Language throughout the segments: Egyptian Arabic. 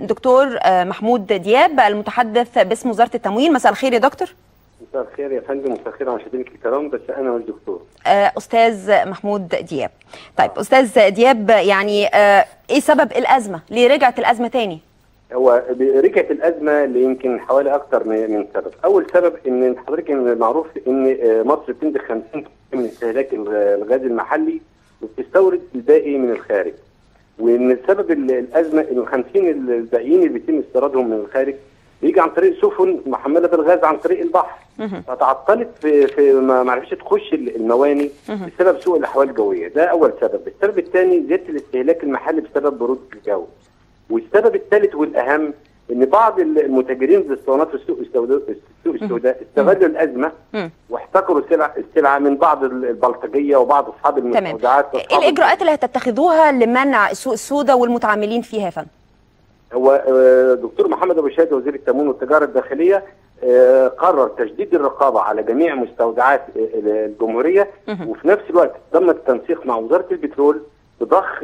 دكتور محمود دياب المتحدث باسم وزاره التموين مساء الخير يا دكتور مساء الخير يا فندم مساء الخير على مشاهدينك الكرام بس انا والدكتور استاذ محمود دياب طيب استاذ دياب يعني ايه سبب الازمه ليه رجعت الازمه تاني هو رجعت الازمه ليمكن حوالي اكثر من سبب اول سبب ان حضرتك معروف ان مصر بتنتج 50% من استهلاك الغاز المحلي وبتستورد الباقي من الخارج وان سبب الازمه ان ال 50 الباقيين اللي بيتم استيرادهم من الخارج بيجي عن طريق سفن محمله بالغاز عن طريق البحر فتعطلت في في ما عرفتش تخش المواني بسبب سوء الاحوال الجويه ده اول سبب السبب الثاني زياده الاستهلاك المحلي بسبب برود الجو والسبب الثالث والاهم ان بعض المتاجرين في الاسطوانات في السوق السوداء السوق السوداء استغلوا الازمه واحتكروا السلع السلعه من بعض البلطجيه وبعض اصحاب المستودعات ايه الاجراءات اللي هتتخذوها لمنع السوق السوداء والمتعاملين فيها يا فندم؟ هو دكتور محمد ابو شهاده وزير التموين والتجاره الداخليه قرر تشديد الرقابه على جميع مستودعات الجمهوريه وفي نفس الوقت تم التنسيق مع وزاره البترول بضخ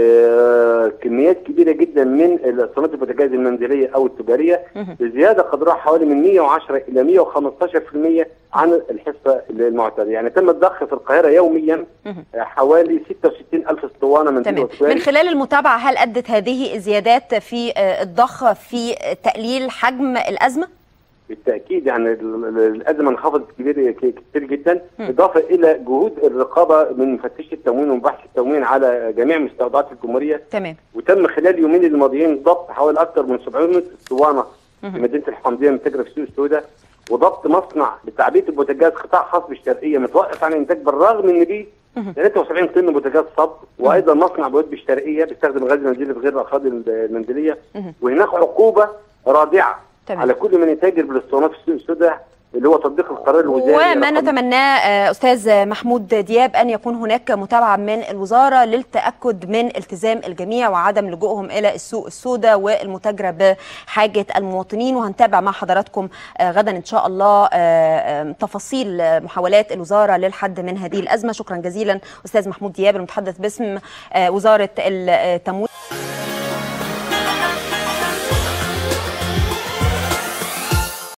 كميات كبيره جدا من صناعه البوتاجاز المنزليه او التجاريه بزياده قدرها حوالي من 110 الى 115% عن الحصه المعتاده، يعني تم الضخ في القاهره يوميا حوالي 66 الف اسطوانه من تمام من خلال المتابعه هل ادت هذه الزيادات في الضخ في تقليل حجم الازمه؟ بالتاكيد يعني الازمه انخفضت كبير كتير جدا م. اضافه الى جهود الرقابه من مفتش التموين ومباحث التموين على جميع مستودعات الجمهوريه تمام وتم خلال يومين الماضيين ضبط حوالي اكثر من 700 اسطوانه في مدينه الحمديه متاجره في السوق السوداء وضبط مصنع لتعبئه البوتاجاز قطاع خاص بالشرقيه متوقف عن الانتاج بالرغم ان ليه 73 طن بوتاجاز صب وايضا مصنع بواد بالشرقيه بيستخدم الغاز المنزلي في غير الاغراض المنزليه وهناك عقوبه رادعه تمام. على كل من يتاجر بالاسطوانات في السوق السوداء اللي هو تطبيق القرار الوزاري وما نتمناه استاذ محمود دياب ان يكون هناك متابعه من الوزاره للتاكد من التزام الجميع وعدم لجوءهم الى السوق السوداء والمتاجره بحاجه المواطنين وهنتابع مع حضراتكم غدا ان شاء الله تفاصيل محاولات الوزاره للحد من هذه الازمه شكرا جزيلا استاذ محمود دياب المتحدث باسم وزاره التموين